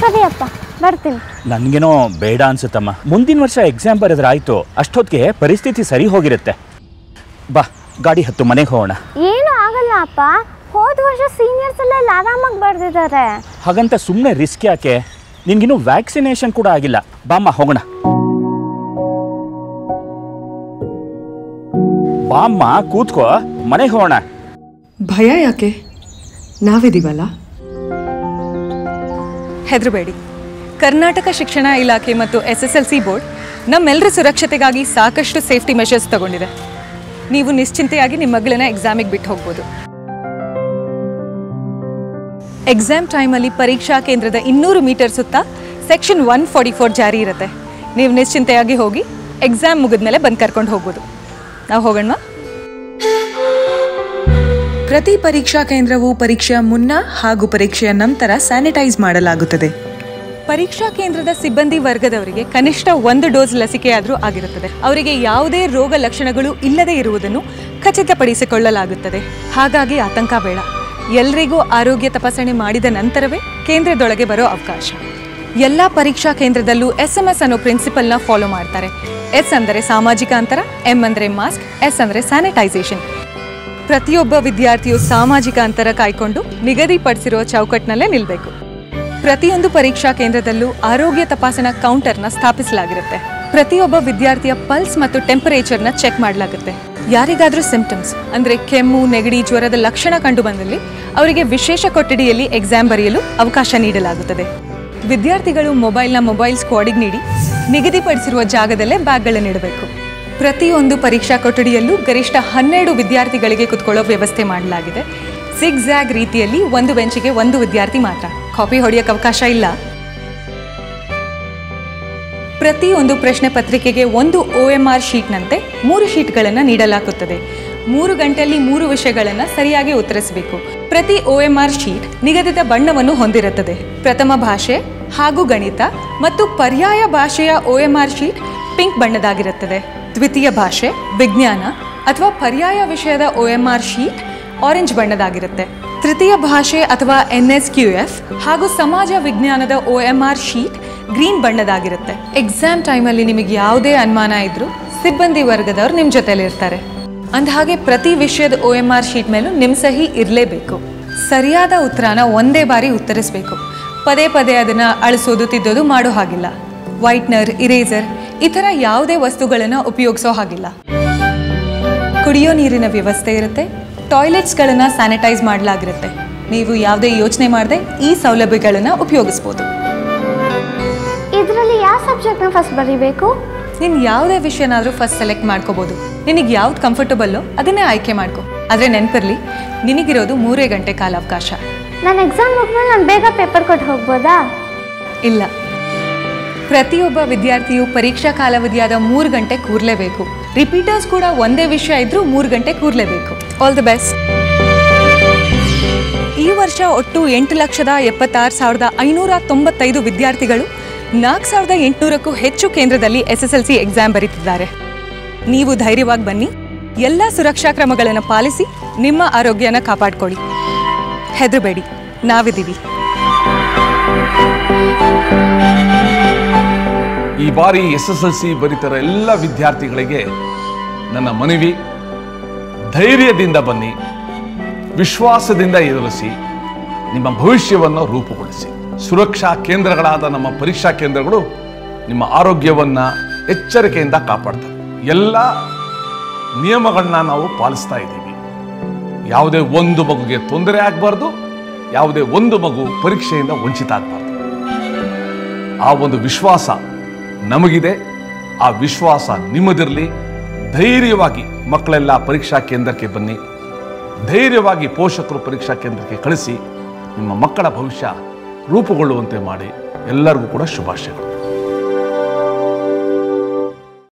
ಸರಿ ಅಪ್ಪ ಬರ್ತೀನಿ ನನಗೇನೋ ಬೇಡ ಅನ್ಸುತ್ತಮ್ಮ ಮುಂದಿನ ವರ್ಷ ಎಕ್ಸಾಮ್ ಬರೆದ್ರೆ ಆಯ್ತು ಅಷ್ಟೊತ್ತಿಗೆ ಪರಿಸ್ಥಿತಿ ಸರಿ ಹೋಗಿರುತ್ತೆ ಬಾ ಗಾಡಿ ಹತ್ತು ಮನೆಗೆ ಹೋಗೋಣ ಏನು ಆಗಲ್ಲ ಅಪ್ಪ ಹೋದ ವರ್ಷ ಸೀನಿಯರ್ಸ್ ಎಲ್ಲ ಇಲ್ಲಿ ಆರಾಮಾಗಿ ಬರ್ದಿದ್ದಾರೆ ಹಾಗಂತ ಸುಮ್ಮನೆ ರಿಸ್ಕ್ ಯಾಕೆ ನಿನ್ಗಿನ್ನೂ ವ್ಯಾಕ್ಸಿನೇಷನ್ ಕೂಡ ಆಗಿಲ್ಲ ಬಾಮ್ಮ ಹೋಗೋಣ ಬಾಮ್ಮ ಕೂತ್ಕೋ ಮನೆಗೆ ಹೋಗೋಣ ಭಯ ಯಾಕೆ ನಾವಿದೀವಲ್ಲ ಹೆದರಬೇಡಿ ಕರ್ನಾಟಕ ಶಿಕ್ಷಣ ಇಲಾಖೆ ಮತ್ತು S S L C board ನಮ್ಮೆಲ್ಲರ ಸುರಕ್ಷತೆಗಾಗಿ ಸಾಕಷ್ಟು ಸೇಫ್ಟಿ ಮೆಷರ್ಸ್ ತಗೊಂಡಿದೆ ನೀವು ನಿಶ್ಚಿಂತೆಯಾಗಿ ನಿಮ್ಮ ಮಗಳನ್ನ ಎಕ್ಸಾಮಿಗೆ ಬಿಟ್ಟು ಹೋಗ್ಬೋದು ಎಕ್ಸಾಮ್ ಟೈಮಲ್ಲಿ ಪರೀಕ್ಷಾ ಕೇಂದ್ರದ ಇನ್ನೂರು ಮೀಟರ್ ಸುತ್ತ ಸೆಕ್ಷನ್ ಒನ್ ಫಾರ್ಟಿ ಫೋರ್ ಜಾರಿ ಇರುತ್ತೆ ನೀವು ನಿಶ್ಚಿಂತೆಯಾಗಿ ಹೋಗಿ ಎಕ್ಸಾಮ್ ಮುಗಿದ್ಮೇಲೆ ಬಂದು ಕರ್ಕೊಂಡು ಹೋಗ್ಬೋದು ನಾವು ಹೋಗೋಣ ಪ್ರತಿ ಪರೀಕ್ಷಾ ಕೇಂದ್ರವು ಪರೀಕ್ಷೆಯ ಮುನ್ನ ಹಾಗೂ ಪರೀಕ್ಷೆಯ ನಂತರ ಸ್ಯಾನಿಟೈಸ್ ಮಾಡಲಾಗುತ್ತದೆ ಪರೀಕ್ಷಾ ಕೇಂದ್ರದ ಸಿಬ್ಬಂದಿ ವರ್ಗದವರಿಗೆ ಕನಿಷ್ಠ ಒಂದು ಡೋಸ್ ಲಸಿಕೆಯಾದರೂ ಆಗಿರುತ್ತದೆ ಅವರಿಗೆ ಯಾವುದೇ ರೋಗ ಲಕ್ಷಣಗಳು ಇಲ್ಲದೆ ಇರುವುದನ್ನು ಖಚಿತಪಡಿಸಿಕೊಳ್ಳಲಾಗುತ್ತದೆ ಹಾಗಾಗಿ ಆತಂಕ ಬೇಡ ಎಲ್ರಿಗೂ ಆರೋಗ್ಯ ತಪಾಸಣೆ ಮಾಡಿದ ನಂತರವೇ ಕೇಂದ್ರದೊಳಗೆ ಬರೋ ಅವಕಾಶ ಎಲ್ಲ ಪರೀಕ್ಷಾ ಕೇಂದ್ರದಲ್ಲೂ ಎಸ್ ಎಂ ಎಸ್ ಅನ್ನೋ ಪ್ರಿನ್ಸಿಪಲ್ನ ಫಾಲೋ ಮಾಡ್ತಾರೆ ಎಸ್ ಅಂದರೆ ಸಾಮಾಜಿಕ ಅಂತರ ಎಂ ಅಂದರೆ ಮಾಸ್ಕ್ ಎಸ್ ಅಂದರೆ ಸ್ಯಾನಿಟೈಸೇಷನ್ ಪ್ರತಿಯೊಬ್ಬ ವಿದ್ಯಾರ್ಥಿಯು ಸಾಮಾಜಿಕ ಅಂತರ ಕಾಯ್ಕೊಂಡು ನಿಗದಿಪಡಿಸಿರುವ ಚೌಕಟ್ಟಿನಲ್ಲೇ ನಿಲ್ಲಬೇಕು ಪ್ರತಿಯೊಂದು ಪರೀಕ್ಷಾ ಕೇಂದ್ರದಲ್ಲೂ ಆರೋಗ್ಯ ತಪಾಸಣಾ ಕೌಂಟರ್ನ ಸ್ಥಾಪಿಸಲಾಗಿರುತ್ತೆ ಪ್ರತಿಯೊಬ್ಬ ವಿದ್ಯಾರ್ಥಿಯ ಪಲ್ಸ್ ಮತ್ತು ಟೆಂಪರೇಚರ್ನ ಚೆಕ್ ಮಾಡಲಾಗುತ್ತೆ ಯಾರಿಗಾದ್ರೂ ಸಿಂಪ್ಟಮ್ಸ್ ಅಂದ್ರೆ ಕೆಮ್ಮು ನೆಗಡಿ ಜ್ವರದ ಲಕ್ಷಣ ಕಂಡು ಬಂದಲ್ಲಿ ಅವರಿಗೆ ವಿಶೇಷ ಕೊಠಡಿಯಲ್ಲಿ ಎಕ್ಸಾಮ್ ಬರೆಯಲು ಅವಕಾಶ ನೀಡಲಾಗುತ್ತದೆ ವಿದ್ಯಾರ್ಥಿಗಳು ಮೊಬೈಲ್ನ ಮೊಬೈಲ್ ಸ್ಕ್ವಾಡಿಗೆ ನೀಡಿ ನಿಗದಿಪಡಿಸಿರುವ ಜಾಗದಲ್ಲೇ ಬ್ಯಾಗ್ಗಳನ್ನು ಇಡಬೇಕು ಪ್ರತಿಯೊಂದು ಪರೀಕ್ಷಾ ಕೊಠಡಿಯಲ್ಲೂ ಗರಿಷ್ಠ ಹನ್ನೆರಡು ವಿದ್ಯಾರ್ಥಿಗಳಿಗೆ ಕುತ್ಕೊಳ್ಳೋ ವ್ಯವಸ್ಥೆ ಮಾಡಲಾಗಿದೆ ಸಿಗ್ ಝ್ಯಾಗ್ ರೀತಿಯಲ್ಲಿ ಒಂದು ಬೆಂಚಿಗೆ ಒಂದು ವಿದ್ಯಾರ್ಥಿ ಮಾತ್ರ ಕಾಪಿ ಹೊಡೆಯೋಕೆ ಅವಕಾಶ ಇಲ್ಲ ಪ್ರತಿಯೊಂದು ಪ್ರಶ್ನೆ ಪತ್ರಿಕೆಗೆ ಒಂದು ಒ ಎಂ ಆರ್ ಶೀಟ್ನಂತೆ ಮೂರು ಶೀಟ್ಗಳನ್ನು ನೀಡಲಾಗುತ್ತದೆ ಮೂರು ಗಂಟೆಯಲ್ಲಿ ಮೂರು ವಿಷಯಗಳನ್ನು ಸರಿಯಾಗಿ ಉತ್ತರಿಸಬೇಕು ಪ್ರತಿ ಒ ಎಂ ಆರ್ ಶೀಟ್ ನಿಗದಿತ ಬಣ್ಣವನ್ನು ಹೊಂದಿರುತ್ತದೆ ಪ್ರಥಮ ಭಾಷೆ ಹಾಗೂ ಗಣಿತ ಮತ್ತು ಪರ್ಯಾಯ ಭಾಷೆಯ O M R sheet pink ಬಣ್ಣದಾಗಿರುತ್ತದೆ ದ್ವಿತೀಯ ಭಾಷೆ ವಿಜ್ಞಾನ ಅಥವಾ ಪರ್ಯಾಯ ವಿಷಯದ O M R sheet orange ಬಣ್ಣದಾಗಿರುತ್ತೆ ತೃತೀಯ ಭಾಷೆ ಅಥವಾ ಎನ್ ಎಸ್ ಕ್ಯೂ ಎಫ್ ಹಾಗೂ ಸಮಾಜ ವಿಜ್ಞಾನದ O M R sheet green ಬಣ್ಣದಾಗಿರುತ್ತೆ ಎಕ್ಸಾಮ್ ಟೈಮಲ್ಲಿ ನಿಮಗೆ ಯಾವುದೇ ಅನುಮಾನ ಇದ್ರೂ ಸಿಬ್ಬಂದಿ ವರ್ಗದವ್ರು ನಿಮ್ಮ ಜೊತೆಲಿ ಇರ್ತಾರೆ ಅಂದಹಾಗೆ ಪ್ರತಿ ವಿಷಯದ ಒ ಎಂ ಆರ್ ಶೀಟ್ ಮೇಲೂ ನಿಮ್ಮ ಸಹಿ ಇರಲೇಬೇಕು ಸರಿಯಾದ ಉತ್ತರನ ಒಂದೇ ಬಾರಿ ಉತ್ತರಿಸಬೇಕು ಪದೇ ಪದೇ ಅದನ್ನ ಅಳಿಸೋದು ತಿದ್ದೋದು ಮಾಡೋ ಹಾಗಿಲ್ಲ ವೈಟ್ನರ್ ಇರೇಸರ್ ಈ ಥರ ಯಾವುದೇ ವಸ್ತುಗಳನ್ನು ಉಪಯೋಗಿಸೋ ಹಾಗಿಲ್ಲ ಕುಡಿಯೋ ನೀರಿನ ವ್ಯವಸ್ಥೆ ಇರುತ್ತೆ ಟಾಯ್ಲೆಟ್ಸ್ಗಳನ್ನು ಸ್ಯಾನಿಟೈಸ್ ಮಾಡಲಾಗಿರುತ್ತೆ ನೀವು ಯಾವುದೇ ಯೋಚನೆ ಮಾಡದೆ ಈ ಸೌಲಭ್ಯಗಳನ್ನು ಉಪಯೋಗಿಸ್ಬೋದು ಇದರಲ್ಲಿ ಯಾವ ಸಬ್ಜೆಕ್ಟ್ನ ಫಸ್ಟ್ ಬರೀಬೇಕು ನೀನು ಯಾವುದೇ ವಿಷಯನಾದರೂ ಫಸ್ಟ್ ಸೆಲೆಕ್ಟ್ ಮಾಡ್ಕೋಬೋದು ನಿನಗೆ ಯಾವ್ದು ಕಂಫರ್ಟಬಲ್ಲೋ ಅದನ್ನೇ ಆಯ್ಕೆ ಮಾಡ್ಕೊ ಆದರೆ ನೆನಪಿರಲಿ ನಿನಗಿರೋದು ಮೂರೇ ಗಂಟೆ ಕಾಲಾವಕಾಶ ನಾನು ಎಕ್ಸಾಮ್ ಮುಗಿದ್ಮೇಲೆ ನಾನು ಬೇಗ ಪೇಪರ್ ಕೊಟ್ಟು ಹೋಗ್ಬೋದಾ ಇಲ್ಲ ಪ್ರತಿಯೊಬ್ಬ ವಿದ್ಯಾರ್ಥಿಯು ಪರೀಕ್ಷಾ ಕಾಲಾವಧಿಯಾದ ಮೂರು ಗಂಟೆ ಕೂರಲೇಬೇಕು ರಿಪೀಟರ್ಸ್ ಕೂಡ ಒಂದೇ ವಿಷಯ ಇದ್ರೂ ಮೂರು ಗಂಟೆ ಕೂರಲೇಬೇಕು ಆಲ್ ದಿ ಬೆಸ್ಟ್ ಈ ವರ್ಷ ಒಟ್ಟು ಎಂಟು ಲಕ್ಷದ ಎಪ್ಪತ್ತಾರು ಸಾವಿರದ ಐನೂರ ತೊಂಬತ್ತೈದು ವಿದ್ಯಾರ್ಥಿಗಳು ನಾಲ್ಕು ಸಾವಿರದ ಎಂಟುನೂರಕ್ಕೂ ಹೆಚ್ಚು ಕೇಂದ್ರದಲ್ಲಿ S S L C exam ಬರೀತಿದ್ದಾರೆ ನೀವು ಧೈರ್ಯವಾಗಿ ಬನ್ನಿ ಎಲ್ಲ ಸುರಕ್ಷಾ ಕ್ರಮಗಳನ್ನು ಪಾಲಿಸಿ ನಿಮ್ಮ ಆರೋಗ್ಯನ ಕಾಪಾಡ್ಕೊಳ್ಳಿ ಹೆದರಬೇಡಿ ನಾವಿದ್ದೀವಿ ಈ ಬಾರಿ ಎಸ್ ಎಸ್ ಎಲ್ ಸಿ ಬರೀತಿರೋ ಎಲ್ಲ ವಿದ್ಯಾರ್ಥಿಗಳಿಗೆ ನನ್ನ ಮನವಿ ಧೈರ್ಯದಿಂದ ಬನ್ನಿ ವಿಶ್ವಾಸದಿಂದ ಎದುರಿಸಿ ನಿಮ್ಮ ಭವಿಷ್ಯವನ್ನು ರೂಪುಗೊಳಿಸಿ ಸುರಕ್ಷಾ ಕೇಂದ್ರಗಳಾದ ನಮ್ಮ ಪರೀಕ್ಷಾ ಕೇಂದ್ರಗಳು ನಿಮ್ಮ ಆರೋಗ್ಯವನ್ನು ಎಚ್ಚರಿಕೆಯಿಂದ ಕಾಪಾಡ್ತವೆ ಎಲ್ಲ ನಿಯಮಗಳನ್ನ ನಾವು ಪಾಲಿಸ್ತಾ ಇದ್ದೀವಿ ಯಾವುದೇ ಒಂದು ಮಗುಗೆ ತೊಂದರೆ ಆಗಬಾರ್ದು ಯಾವುದೇ ಒಂದು ಮಗು ಪರೀಕ್ಷೆಯಿಂದ ವಂಚಿತ ಆಗಬಾರ್ದು ಆ ಒಂದು ವಿಶ್ವಾಸ ನಮಗಿದೆ ಆ ವಿಶ್ವಾಸ ನಿಮ್ಮದಿರಲಿ ಧೈರ್ಯವಾಗಿ ಮಕ್ಕಳೆಲ್ಲ ಪರೀಕ್ಷಾ ಕೇಂದ್ರಕ್ಕೆ ಬನ್ನಿ ಧೈರ್ಯವಾಗಿ ಪೋಷಕರು ಪರೀಕ್ಷಾ ಕೇಂದ್ರಕ್ಕೆ ಕಳಿಸಿ ನಿಮ್ಮ ಮಕ್ಕಳ ಭವಿಷ್ಯ ರೂಪುಗೊಳ್ಳುವಂತೆ ಮಾಡಿ ಎಲ್ಲರಿಗೂ ಕೂಡ ಶುಭಾಶಯಗಳು